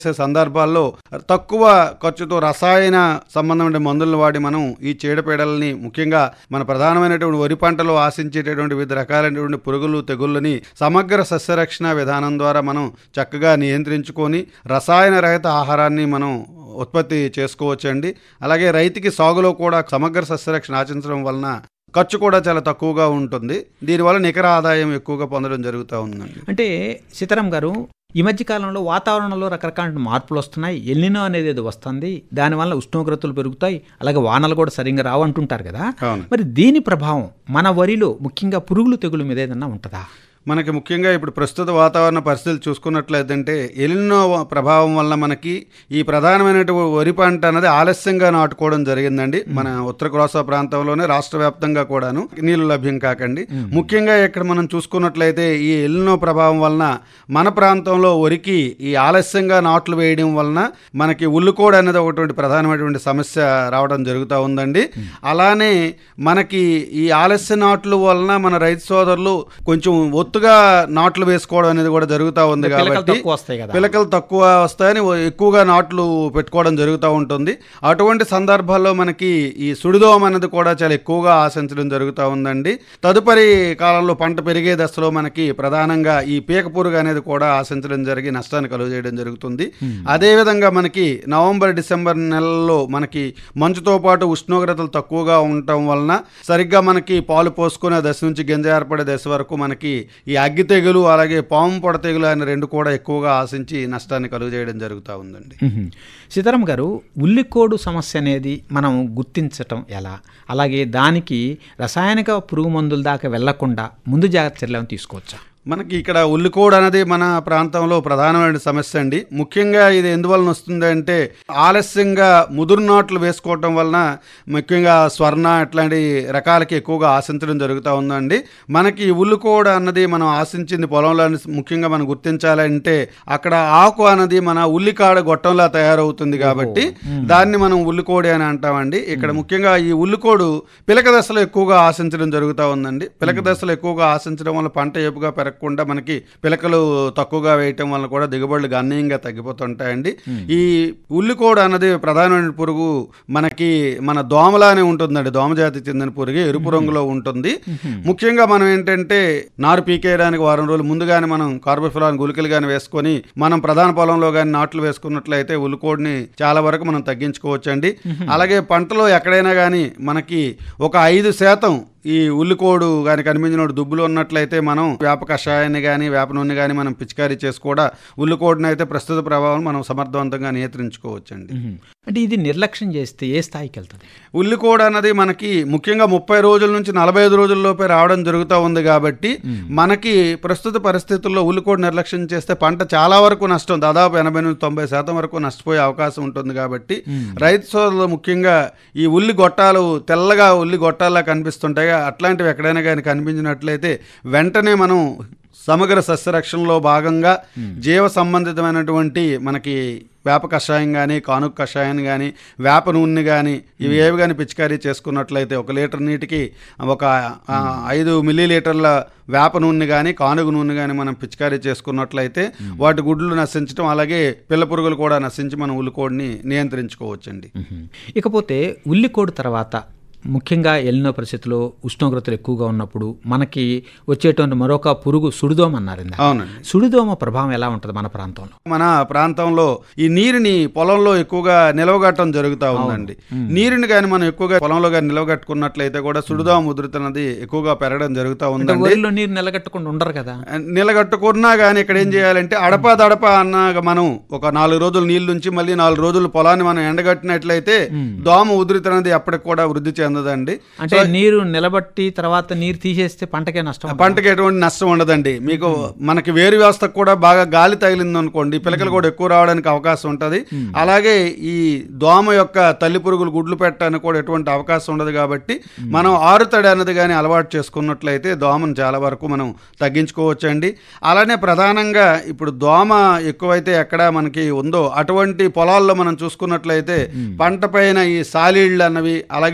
చేసే సందర్భాల్లో తక్కువ ఖర్చుతో రసాయన సంబంధమైన మందులను వాడి మనం ఈ చీడపీడలని ముఖ్యంగా మన ప్రధానమైనటువంటి వరి పంటలో ఆశించేటటువంటి వివిధ రకాలైనటువంటి పురుగులు తెగుళ్ళని సమగ్ర సస్యరక్షణ విధానం ద్వారా మనం చక్కగా నియంత్రించుకొని రసాయన రహిత ఆహారాన్ని మనం ఉత్పత్తి చేసుకోవచ్చండి అలాగే రైతుకి సాగులో కూడా సమగ్ర సస్యరక్షణ ఆచరించడం వలన ఖర్చు కూడా చాలా తక్కువగా ఉంటుంది దీనివల్ల నికర ఆదాయం ఎక్కువగా పొందడం జరుగుతూ ఉందండి అంటే సీతారాం గారు ఈ మధ్య కాలంలో వాతావరణంలో రకరకాల మార్పులు వస్తున్నాయి ఎల్లినో అనేది ఏదో వస్తుంది దానివల్ల ఉష్ణోగ్రతలు పెరుగుతాయి అలాగే వానలు కూడా సరిగ్గా రావు అంటుంటారు కదా అవును మరి దీని ప్రభావం మన వరిలో ముఖ్యంగా పురుగులు తెగులు మీద ఏదన్నా ఉంటుందా మనకి ముఖ్యంగా ఇప్పుడు ప్రస్తుత వాతావరణ పరిస్థితులు చూసుకున్నట్లయితే ఎలినో ప్రభావం వల్ల మనకి ఈ ప్రధానమైనటువంటి వరి పంట అనేది ఆలస్యంగా నాటుకోవడం జరిగిందండి మన ఉత్తర కోస్తా ప్రాంతంలోనే రాష్ట్ర వ్యాప్తంగా కూడాను నీళ్లు లభ్యం కాకండి ముఖ్యంగా ఇక్కడ మనం చూసుకున్నట్లయితే ఈ ఎలినో ప్రభావం వలన మన ప్రాంతంలో వరికి ఈ ఆలస్యంగా నాట్లు వేయడం వలన మనకి ఉల్లుకోడు అనేది ఒకటి ప్రధానమైనటువంటి సమస్య రావడం జరుగుతూ ఉందండి అలానే మనకి ఈ ఆలస్య నాట్లు వలన మన రైతు సోదరులు కొంచెం ఒత్తుగా నాట్లు వేసుకోవడం అనేది కూడా జరుగుతూ ఉంది పిలకలు కాబట్టి తక్కువ వస్తాయి కదా పిలకలు తక్కువ వస్తాయని ఓ- ఎక్కువగా నాట్లు పెట్టుకోవడం జరుగుతూ ఉంటుంది అటువంటి సందర్భాల్లో మనకి ఈ సుడిదోమ అనేది కూడా చాలా ఎక్కువగా ఆశించడం జరుగుతూ ఉందండి తదుపరి కాలంలో పంట పెరిగే దశలో మనకి ప్రధానంగా ఈ పీక పురుగు అనేది కూడా ఆశించడం జరిగి నష్టాన్ని కలుగజేయడం జరుగుతుంది అదేవిధంగా మనకి నవంబర్ డిసెంబర్ నెలల్లో మనకి మంచుతో పాటు ఉష్ణోగ్రతలు తక్కువగా ఉండటం వలన సరిగ్గా మనకి పాలు పోసుకునే దశ నుంచి గింజ ఏర్పడే దశ వరకు మనకి ఈ అగ్గి తెగులు అలాగే పాము పొడ తెగులు అనే రెండు కూడా ఎక్కువగా ఆశించి నష్టాన్ని కలుగజేయడం జరుగుతూ ఉందండి మ్మ్. సీతారాం గారు ఉల్లికోడు సమస్య అనేది మనం గుర్తించటం ఎలా అలాగే దానికి రసాయనిక పురుగు మందుల దాకా వెళ్లకుండా ముందు జాగ్రత్త చర్యలు తీసుకోవచ్చా మనకి ఇక్కడ ఉల్లికోడ్ అనేది మన ప్రాంతంలో ప్రధానమైన సమస్య అండి ముఖ్యంగా ఇది ఎందువలన వస్తుంది అంటే ఆలస్యంగా ముదురు నాట్లు వేసుకోవటం వలన ముఖ్యంగా స్వర్ణ ఇట్లాంటి రకాలకి ఎక్కువగా ఆశించడం జరుగుతూ ఉందండి మనకి ఈ ఉల్లికోడ్ అన్నది మనం ఆశించింది పొలంలో ముఖ్యంగా మనం గుర్తించాలంటే అక్కడ ఆకు అన్నది మన ఉల్లికాడ గొట్టంలా తయారవుతుంది కాబట్టి దాన్ని మనం ఉల్లికోడి అని అంటామండి ఇక్కడ ముఖ్యంగా ఈ ఉల్లికోడు పిలక దశలో ఎక్కువగా ఆశించడం జరుగుతూ ఉందండి పిలక దశలో ఎక్కువగా ఆశించడం వల్ల పంట ఏపుగా పెరగకుండా మనకి పిలకలు తక్కువగా వేయటం వల్ల కూడా దిగుబడులు గణనీయంగా తగ్గిపోతుంటాయండి ఈ ఉల్లికోడు అన్నది ప్రధానమైన పురుగు మనకి మన దోమలానే ఉంటుందండి దోమ జాతికి చెందిన పురుగు ఎరుపు రంగులో ఉంటుంది ముఖ్యంగా మనం ఏంటంటే నారు పీకేయడానికి వారం రోజులు ముందుగానే మనం కార్బోఫిలాన్ గుళికలు కానీ వేసుకొని మనం ప్రధాన పొలంలో కానీ నాట్లు వేసుకున్నట్లయితే ఉల్లికోడిని చాలా వరకు మనం తగ్గించుకోవచ్చండి అలాగే పంటలో ఎక్కడైనా కానీ మనకి ఒక ఐదు శాతం ఈ ఉల్లికోడు కానీ కనిపించిన దుబ్బులు ఉన్నట్లయితే మనం వేప కషాయాన్ని కానీ వేప నూనె కానీ మనం పిచికారీ చేసి కూడా ఉల్లికోడిని అయితే ప్రస్తుత ప్రభావం మనం సమర్థవంతంగా నియంత్రించుకోవచ్చండి మ్మ్. అంటే ఇది నిర్లక్ష్యం చేస్తే ఏ స్థాయికి వెళ్తుంది ఉల్లికోడ అన్నది మనకి ముఖ్యంగా ముప్పై రోజుల నుంచి నలభై ఐదు రోజుల్లోపే రావడం జరుగుతూ ఉంది కాబట్టి మనకి ప్రస్తుత పరిస్థితుల్లో ఉల్లికోడ నిర్లక్ష్యం చేస్తే పంట చాలా వరకు నష్టం దాదాపు ఎనభై నుంచి తొంభై శాతం వరకు నష్టపోయే అవకాశం ఉంటుంది కాబట్టి రైతు సోదరులు ముఖ్యంగా ఈ ఉల్లి గొట్టాలు తెల్లగా ఉల్లి గొట్టాల్లా కనిపిస్తుంటాయి అట్లాంటివి ఎక్కడైనా కానీ కనిపించినట్లయితే వెంటనే మనం సమగ్ర సస్యరక్షణలో భాగంగా జీవ సంబంధితమైనటువంటి మనకి వేప కషాయం కానీ కానుక కషాయం కానీ వేప నూనె కానీ ఇవి ఏవి కానీ పిచికారీ చేసుకున్నట్లయితే ఒక లీటర్ నీటికి ఒక ఆ, ఐదు మిల్లీ లీటర్ల వేప నూనె కానీ కానుగ నూనె కానీ మనం పిచికారీ చేసుకున్నట్లయితే వాటి గుడ్లు నశించడం అలాగే పిల్ల పురుగులు కూడా నశించి మనం ఉల్లికోడిని నియంత్రించుకోవచ్చండి మ్మ్. ఇకపోతే ఉల్లికోడు తర్వాత ముఖ్యంగా ఎల్లినో పరిస్థితిలో ఉష్ణోగ్రతలు ఎక్కువగా ఉన్నప్పుడు మనకి వచ్చేటువంటి మరొక పురుగు సుడిదోమ అన్నారు ఇందాక. అవునండి సుడిదోమ ప్రభావం ఎలా ఉంటుంది మన ప్రాంతంలో మన ప్రాంతంలో ఈ నీరుని పొలంలో ఎక్కువగా నిలవగట్టడం జరుగుతూ ఉందండి నీరుని కానీ మనం ఎక్కువగా పొలంలో కానీ నిలవగట్టుకున్నట్లయితే కూడా సుడిదోమ ముద్రతనది ఎక్కువగా పెరగడం జరుగుతూ అంటే ఉందండి వరిలో నీరు నిలగట్టకుండా ఉండరు కదా నిలగట్టుకున్నా కానీ ఇక్కడ ఏం చేయాలంటే అడప దడప అన్నాక మనం ఒక నాలుగు రోజులు నీళ్ళు నుంచి మళ్ళీ నాలుగు రోజులు పొలాన్ని మనం ఎండగట్టినట్లయితే దోమ ఉధృతి అనేది అప్పటికి కూడా వృద్ధి చెందదండి అంటే నీరు నిలబట్టి తర్వాత నీరు తీసేస్తే పంటకే నష్టం ఉండదా? పంటకి ఎటువంటి నష్టం ఉండదండి మీకు మనకి వేరు వ్యవస్థకు కూడా బాగా గాలి తగిలింది అనుకోండి పిలకలు కూడా ఎక్కువ రావడానికి అవకాశం ఉంటుంది అలాగే ఈ దోమ యొక్క తల్లి పురుగులు గుడ్లు పెట్టడానికి కూడా ఎటువంటి అవకాశం ఉండదు కాబట్టి మనం ఆరుతడి అన్నది కానీ అలవాటు చేసుకున్నట్లయితే దోమను చాలా వరకు మనం తగ్గించుకోవచ్చండి అలానే ప్రధానంగా ఇప్పుడు దోమ ఎక్కువైతే ఎక్కడ మనకి ఉందో అటువంటి పొలాల్లో మనం చూసుకున్నట్లయితే పంట పైన ఈ సాలీళ్ళు అన్నవి అలాగే మిరిన్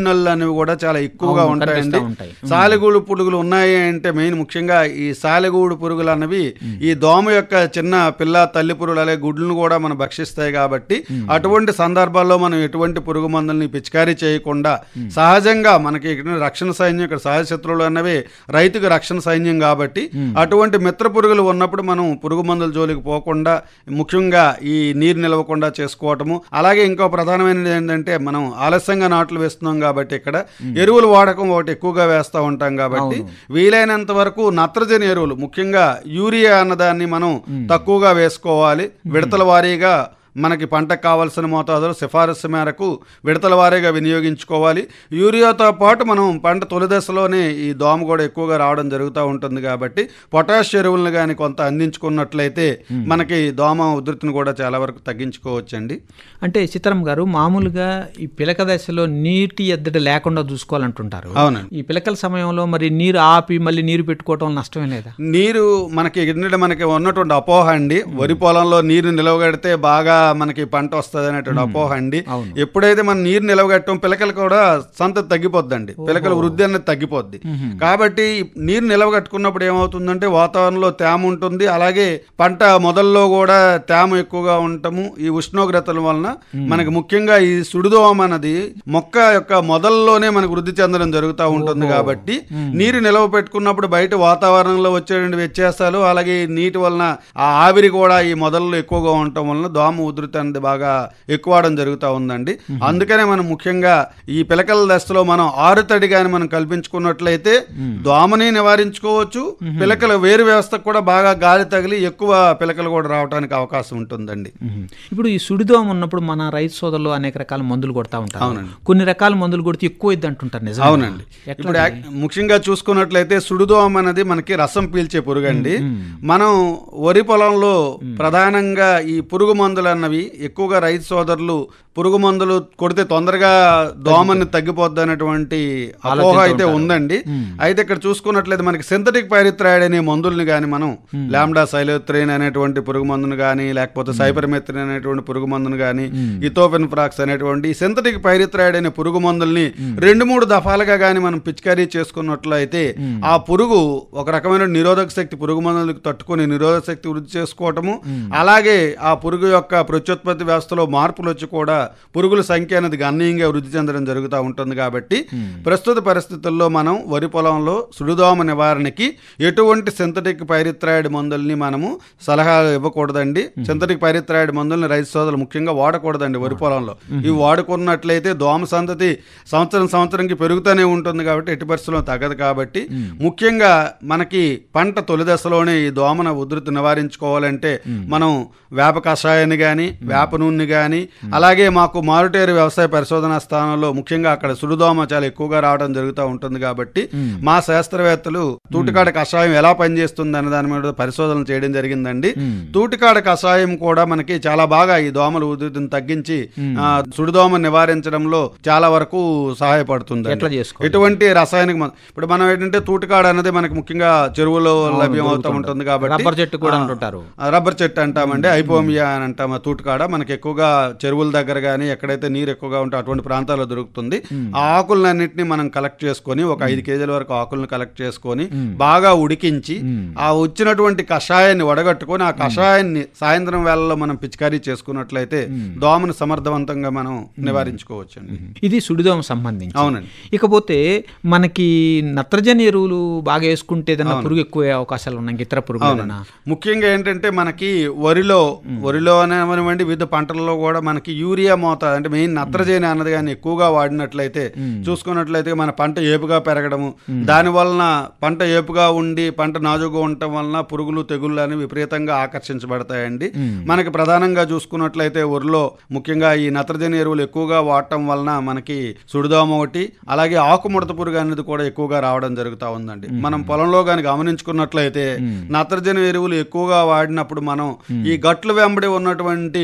నల్లు అనేవి కూడా చాలా ఎక్కువగా అవును, ఉంటాయండి కనిపిస్తూ ఉంటాయి. సాలెగూడు పురుగులు ఉన్నాయి అంటే మెయిన్ ముఖ్యంగా ఈ సాలెగూడు పురుగులు అన్నవి ఈ దోమ యొక్క చిన్న పిల్ల తల్లి పురుగులు అలాగే గుడ్లను కూడా మనం భక్షిస్తాయి కాబట్టి అటువంటి సందర్భాల్లో మనం ఎటువంటి పురుగు మందుల్ని పిచికారీ చేయకుండా సహజంగా మనకి ఇక్కడ రక్షణ సైన్యం ఇక్కడ సహజ శత్రువులు అన్నవి రైతుకు రక్షణ సైన్యం కాబట్టి అటువంటి మిత్ర పురుగులు ఉన్నప్పుడు మనం పురుగు మందుల జోలికి పోకుండా ముఖ్యంగా ఈ నీరు నిలవకుండా చేసుకోవటము అలాగే ఇంకో ప్రధానమైనది ఏంటంటే మనం ఆలస్యంగా నాట్లు వేస్తున్నాం కాబట్టి ఇక్కడ ఎరువుల వాడకం ఒకటి ఎక్కువగా వేస్తూ ఉంటాం కాబట్టి వీలైనంత వరకు నత్రజని ఎరువులు ముఖ్యంగా యూరియా అన్నదాన్ని మనం తక్కువగా వేసుకోవాలి విడతల వారీగా మనకి పంటకు కావాల్సిన మోతాదులో సిఫారసు మేరకు విడతల వారీగా వినియోగించుకోవాలి యూరియాతో పాటు మనం పంట తొలి దశలోనే ఈ దోమ కూడా ఎక్కువగా రావడం జరుగుతూ ఉంటుంది కాబట్టి పొటాష్ ఎరువులను కానీ కొంత అందించుకున్నట్లయితే మనకి దోమ ఉధృతిని కూడా చాలా వరకు తగ్గించుకోవచ్చండి అంటే చిత్రం గారు మామూలుగా ఈ పిలక దశలో నీటి ఎద్దడి లేకుండా చూసుకోవాలంటుంటారు అవునండి ఈ పిలకల సమయంలో మరి నీరు ఆపి మళ్ళీ నీరు పెట్టుకోవటం వల్ల నష్టమే లేదా నీరు మనకి ఎందుకంటే మనకి ఉన్నటువంటి అపోహ అండి వరి పొలంలో నీరు నిలవగడితే బాగా మనకి పంట వస్తుంది అనేటువంటి అపోహ అండి అవును. ఎప్పుడైతే మనం నీరు నిలవగట్టం పిలకలు కూడా సంతతి తగ్గిపోద్దండి పిలకల వృద్ధి అనేది తగ్గిపోద్ది కాబట్టి నీరు నిలవగట్టుకున్నప్పుడు ఏమవుతుందంటే వాతావరణంలో తేమ ఉంటుంది అలాగే పంట మొదల్లో కూడా తేమ ఎక్కువగా ఉండటము ఈ ఉష్ణోగ్రతల వలన మనకి ముఖ్యంగా ఈ సుడిదోమ అన్నది మొక్క యొక్క మొదల్లోనే మనకు వృద్ధి చెందడం జరుగుతూ ఉంటుంది కాబట్టి నీరు నిలవ పెట్టుకున్నప్పుడు బయట వాతావరణంలో వచ్చేటువంటి వ్యత్యాసాలు అలాగే ఈ నీటి వలన ఆ ఆవిరి కూడా ఈ మొదల్లో ఎక్కువగా ఉండటం వలన దోమ ఉధృతి అనేది బాగా ఎక్కువ అవడం జరుగుతూ ఉందండి అందుకనే మనం ముఖ్యంగా ఈ పిలకల దశలో మనం ఆరుతడి కానీ మనం కల్పించుకున్నట్లయితే దోమని నివారించుకోవచ్చు పిలకల వేరు వ్యవస్థకు కూడా బాగా గాలి తగిలి ఎక్కువ పిలకలు కూడా రావడానికి అవకాశం ఉంటుందండి మ్మ్. ఇప్పుడు ఈ సుడిదోమ ఉన్నప్పుడు మన రైతు సోదరులు అనేక రకాల మందులు కొడతా ఉంటారు అవునండి. కొన్ని రకాల మందులు కొడితే ఎక్కువ ఇద్ది అంటుంటారు నిజం అవునండి ఇప్పుడు యాక్- ముఖ్యంగా చూసుకున్నట్లయితే సుడిదోమ అనేది మనకి రసం పీల్చే పురుగు అండి మనం వరి పొలంలో ప్రధానంగా ఈ పురుగు మందులు అన్నవి ఎక్కువగా రైతు సోదరులు పురుగు మందులు కొడితే తొందరగా దోమని తగ్గిపోద్ది అనేటువంటి అపోహ అయితే ఉందండి అయితే ఇక్కడ చూసుకున్నట్లయితే మనకి సింథటిక్ పైరిత్రాయిడ్ అనే మందుల్ని కానీ మనం లాండా సైలోత్రైన్ అనేటువంటి పురుగు మందును కానీ లేకపోతే సైపర్మెత్రిన్ అనేటువంటి పురుగు మందును కానీ ఇథోఫెన్ ఫ్రాక్స్ అనేటువంటి సింథటిక్ పైరిత్రాయిడ్ అనే పురుగు మందుల్ని రెండు మూడు దఫాలుగా కానీ మనం పిచికారీ చేసుకున్నట్లయితే ఆ పురుగు ఒక రకమైన నిరోధక శక్తి పురుగు మందులకు తట్టుకొని నిరోధక శక్తి వృద్ధి చేసుకోవటము అలాగే ఆ పురుగు యొక్క ప్రత్యుత్పత్తి వ్యవస్థలో మార్పులు వచ్చి కూడా పురుగుల సంఖ్య అనేది గణనీయంగా వృద్ధి చెందడం జరుగుతూ ఉంటుంది కాబట్టి ప్రస్తుత పరిస్థితుల్లో మనం వరి పొలంలో సుడిదోమ నివారణకి ఎటువంటి సింథటిక్ పైరిత్రాయిడ్ మందుల్ని మనము సలహాలు ఇవ్వకూడదండి సింథటిక్ పైరిత్రాయిడ్ మందుల్ని రైతు సోదరులు ముఖ్యంగా వాడకూడదండి వరి పొలంలో ఇవి వాడుకున్నట్లయితే దోమ సంతతి సంవత్సరం సంవత్సరంకి పెరుగుతూనే ఉంటుంది కాబట్టి ఎట్టి పరిస్థితుల్లో తగ్గదు కాబట్టి ముఖ్యంగా మనకి పంట తొలి దశలోనే ఈ దోమన ఉధృతి నివారించుకోవాలంటే మనం వేప కషాయాన్ని కానీ వేప నూనె కానీ అలాగే మాకు మారుటేరు వ్యవసాయ పరిశోధనా స్థానంలో ముఖ్యంగా అక్కడ సుడిదోమ చాలా ఎక్కువగా రావడం జరుగుతూ ఉంటుంది కాబట్టి మా శాస్త్రవేత్తలు తూటికాడ కషాయం ఎలా పనిచేస్తుంది అనే దాని మీద పరిశోధన చేయడం జరిగిందండి తూటికాడ కషాయం కూడా మనకి చాలా బాగా ఈ దోమల ఉధృతిని తగ్గించి ఆ, సుడిదోమ నివారించడంలో చాలా వరకు సహాయపడుతుంది ఎట్లా చేసుకోవాలి? ఎటువంటి రసాయనిక మందు ఇప్పుడు మనం ఏంటంటే తూటికాడ అనేది మనకి ముఖ్యంగా చెరువులో లభ్యం అవుతూ ఉంటుంది కాబట్టి రబ్బర్ చెట్టు కూడా అంటుంటారు ఆ, రబ్బర్ చెట్టు అంటామండి ఐపోమియా అని అంటాం ఆ తూటుకాడ మనకి ఎక్కువగా చెరువుల దగ్గర కానీ ఎక్కడైతే నీరు ఎక్కువగా ఉంటే అటువంటి ప్రాంతాల్లో దొరుకుతుంది ఆ ఆకులన్నింటినీ మనం కలెక్ట్ చేసుకొని ఒక ఐదు కేజీల వరకు ఆకులను కలెక్ట్ చేసుకొని బాగా ఉడికించి ఆ వచ్చినటువంటి కషాయాన్ని వడగట్టుకొని ఆ కషాయాన్ని సాయంత్రం వేళల్లో మనం పిచికారీ చేసుకున్నట్లయితే దోమను సమర్థవంతంగా మనం నివారించుకోవచ్చండి ఇది సుడిదోమ సంబంధించి అవునండి ఇకపోతే మనకి నత్రజని ఎరువులు బాగా వేసుకుంటే ఏదన్నా పురుగు ఎక్కువ అవకాశాలు ఉన్నాయి ఇతర పురుగులు ఏదైనా? ముఖ్యంగా ఏంటంటే మనకి వరిలో వరిలో అనేవ్వండి వివిధ పంటల్లో కూడా మనకి యూరియా మోతాదు అంటే మెయిన్ నత్రజని అన్నది కానీ ఎక్కువగా వాడినట్లయితే చూసుకున్నట్లయితే మన పంట ఏపుగా పెరగడము దాని వలన పంట ఏపుగా ఉండి పంట నాజుగా ఉండటం వలన పురుగులు తెగుళ్ళు అనేవి విపరీతంగా ఆకర్షించబడతాయండి మనకి ప్రధానంగా చూసుకున్నట్లయితే వరిలో ముఖ్యంగా ఈ నత్రజని ఎరువులు ఎక్కువగా వాడటం వలన మనకి సుడిదోమ ఒకటి అలాగే ఆకుముడత పురుగు అనేది కూడా ఎక్కువగా రావడం జరుగుతూ ఉందండి మనం పొలంలో కానీ గమనించుకున్నట్లయితే నత్రజని ఎరువులు ఎక్కువగా వాడినప్పుడు మనం ఈ గట్లు వెంబడి ఉన్నటువంటి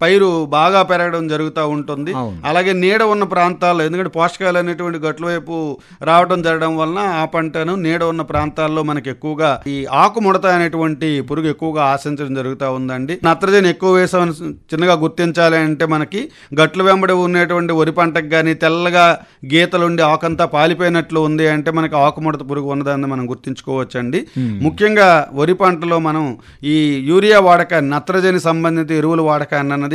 పైరు బాగా పెరగడం జరుగుతూ ఉంటుంది అవును. అలాగే నీడ ఉన్న ప్రాంతాల్లో ఎందుకంటే పోషకాలు అనేటువంటి గట్ల వైపు రావడం జరగడం వలన ఆ పంటను నీడ ఉన్న ప్రాంతాల్లో మనకి ఎక్కువగా ఈ ఆకుముడత అనేటువంటి పురుగు ఎక్కువగా ఆశించడం జరుగుతూ ఉందండి నత్రజని ఎక్కువ వేసామని చిన్నగా గుర్తించాలి అంటే మనకి గట్ల వెంబడి ఉన్నటువంటి వరి పంటకు కానీ తెల్లగా గీతలుండి ఆకంతా పాలిపోయినట్లు ఉంది అంటే మనకి ఆకుముడత పురుగు ఉన్నదాన్ని మనం గుర్తించుకోవచ్చండి ముఖ్యంగా వరి పంటలో మనం ఈ యూరియా వాడకాన్ని నత్రజని సంబంధిత ఎరువుల వాడకాన్ని అన్నది